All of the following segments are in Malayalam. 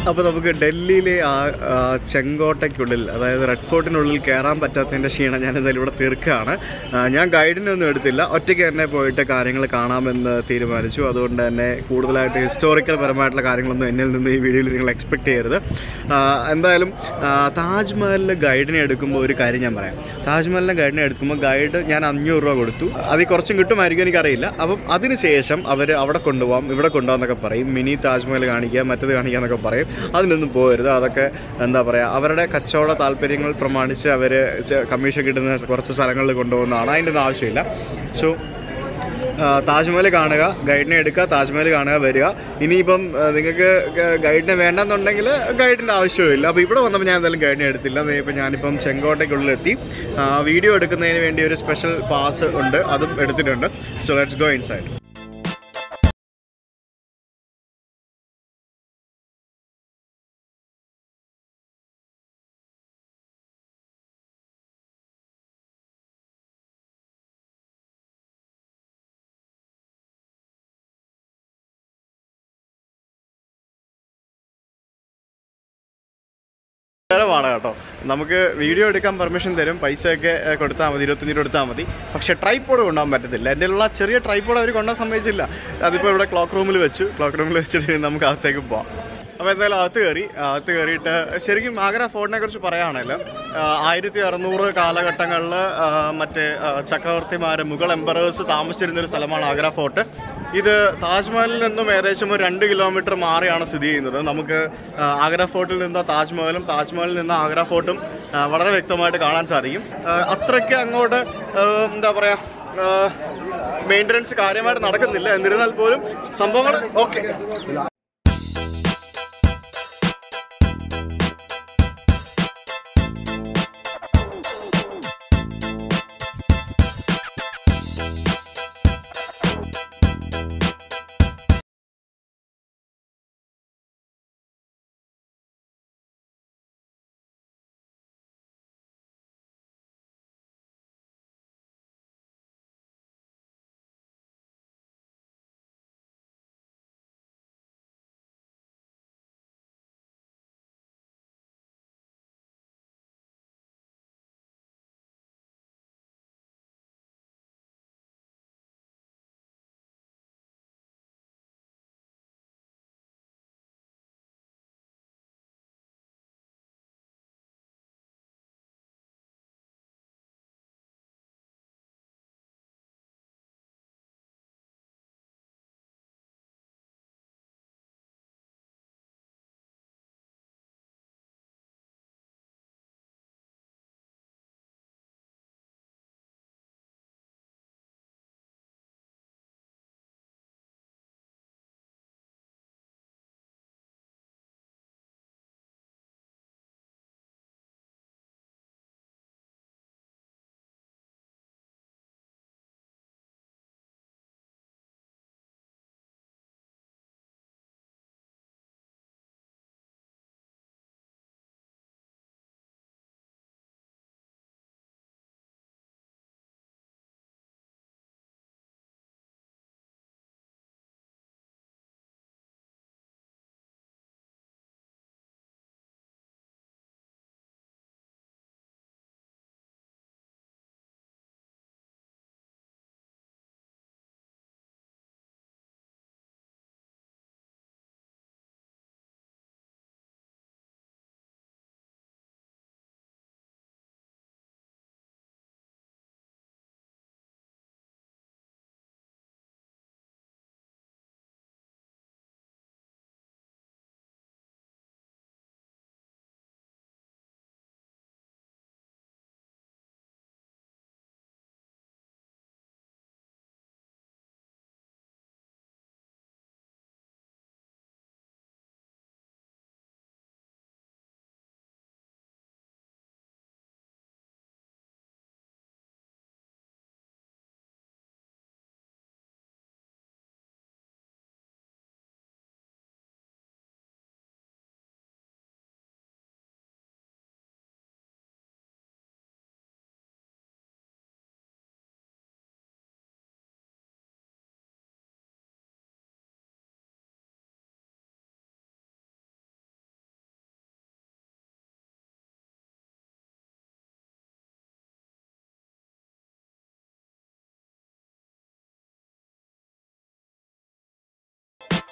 അപ്പോൾ നമുക്ക് ഡൽഹിയിലെ ആ ആ, ചെങ്കോട്ടയ്ക്കുള്ളിൽ അതായത് റെഡ് ഫോർട്ടിനുള്ളിൽ കയറാൻ പറ്റാത്തതിൻ്റെ ക്ഷീണം ഞാൻ എന്തായാലും ഇവിടെ തീർക്കുകയാണ് ആ, ഞാൻ ഗൈഡിനൊന്നും എടുത്തില്ല ഒറ്റയ്ക്ക് തന്നെ പോയിട്ട് കാര്യങ്ങൾ കാണാമെന്ന് തീരുമാനിച്ചു അതുകൊണ്ട് തന്നെ കൂടുതലായിട്ട് ഹിസ്റ്റോറിക്കൽ പരമായിട്ടുള്ള കാര്യങ്ങളൊന്നും എന്നിൽ നിന്ന് ഈ വീഡിയോയിൽ നിങ്ങൾ എക്സ്പെക്ട് ചെയ്യരുത് ആ, എന്തായാലും ആ, താജ്മഹലിൽ ഗൈഡിനെ എടുക്കുമ്പോൾ ഒരു കാര്യം ഞാൻ പറയാം താജ്മഹലിനെ ഗൈഡിനെ എടുക്കുമ്പോൾ ഗൈഡ് ഞാൻ അഞ്ഞൂറ് രൂപ കൊടുത്തു അതിൽ കുറച്ചും കിട്ടുമായിരിക്കും എനിക്കറിയില്ല അപ്പം അതിനുശേഷം അവർ അവിടെ കൊണ്ടുപോകാം ഇവിടെ കൊണ്ടുപോകാമെന്നൊക്കെ പറയും മിനി താജ്മഹൽ കാണിക്കുക മറ്റത് കാണിക്കുക എന്നൊക്കെ പറയും അതിനൊന്നും പോകരുത് അതൊക്കെ എന്താ പറയുക അവരുടെ കച്ചവട താല്പര്യങ്ങൾ പ്രമാണിച്ച് അവർ കമ്മീഷൻ കിട്ടുന്ന കുറച്ച് സ്ഥലങ്ങളിൽ കൊണ്ടുപോകുന്നതാണ് അതിൻ്റെ ഒന്നും ആവശ്യമില്ല സോ താജ്മഹൽ കാണുക ഗൈഡിനെ എടുക്കുക താജ്മഹൽ കാണുക വരിക ഇനിയിപ്പം ആ, നിങ്ങൾക്ക് ഗ- ഗൈഡിനെ വേണ്ടെന്നുണ്ടെങ്കിൽ ഗൈഡിൻ്റെ ആവശ്യമില്ല അപ്പോൾ ഇവിടെ വന്നപ്പോൾ ഞാൻ എന്തായാലും ഗൈഡിനെ എടുത്തില്ല ദേ ഇപ്പം ഞാനിപ്പം ചെങ്കോട്ടയ്ക്കുള്ളിലെത്തി ആ, വീഡിയോ എടുക്കുന്നതിന് വേണ്ടി ഒരു സ്പെഷ്യൽ പാസ് ഉണ്ട് അതും എടുത്തിട്ടുണ്ട് സോ ലെറ്റ്സ് ഗോ ഇൻസൈഡ് ആണ് കേട്ടോ നമുക്ക് വീഡിയോ എടുക്കാൻ പെർമിഷൻ തരും പൈസയൊക്കെ ഏ, കൊടുത്താൽ മതി ഇരുപത്തഞ്ച് രൂപ കൊടുത്താൽ മതി പക്ഷേ ട്രൈപ്പോഡ് കൊണ്ടുപോകാൻ പറ്റത്തില്ല എൻ്റെ ഉള്ള ചെറിയ ട്രൈപ്പോഡ് അവർ കൊണ്ടുപോകാൻ സമ്മതിച്ചില്ല അതിപ്പോൾ ഇവിടെ ക്ലോക്ക് റൂമിൽ വെച്ചു ക്ലോക്ക് റൂമിൽ വെച്ചിട്ട് നമുക്ക് അകത്തേക്ക് പോവാം അപ്പോൾ എന്തായാലും അകത്ത് കയറി അകത്ത് കയറിയിട്ട് ശരിക്കും ആഗ്ര ഫോർട്ടിനെ കുറിച്ച് പറയുകയാണെങ്കിൽ ആയിരത്തി അറുന്നൂറ് കാലഘട്ടങ്ങളിൽ മറ്റേ ആ, ചക്രവർത്തിമാർ മുഗൾ എംപറേഴ്സ് താമസിച്ചിരുന്ന ഒരു സ്ഥലമാണ് ആഗ്ര ഫോർട്ട് ഇത് താജ്മഹലിൽ നിന്നും ഏകദേശം ഒരു രണ്ട് കിലോമീറ്റർ മാറിയാണ് സ്ഥിതി ചെയ്യുന്നത് നമുക്ക് ആ, ആഗ്ര ഫോർട്ടിൽ നിന്ന് താജ്മഹലും താജ്മഹലിൽ നിന്ന് ആഗ്ര ഫോർട്ടും ആ, വളരെ വ്യക്തമായിട്ട് കാണാൻ സാധിക്കും ആ, അത്രയ്ക്ക് അങ്ങോട്ട് ആ, എന്താ പറയുക മെയിൻ്റനൻസ് കാര്യമായിട്ട് നടക്കുന്നില്ല എന്നിരുന്നാൽ പോലും സംഭവങ്ങൾ ഓക്കെ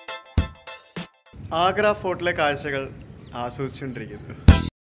ആഗ്ര ഫോർട്ടിലെ കാഴ്ചകൾ ആസ്വദിച്ചുകൊണ്ടിരിക്കുന്നു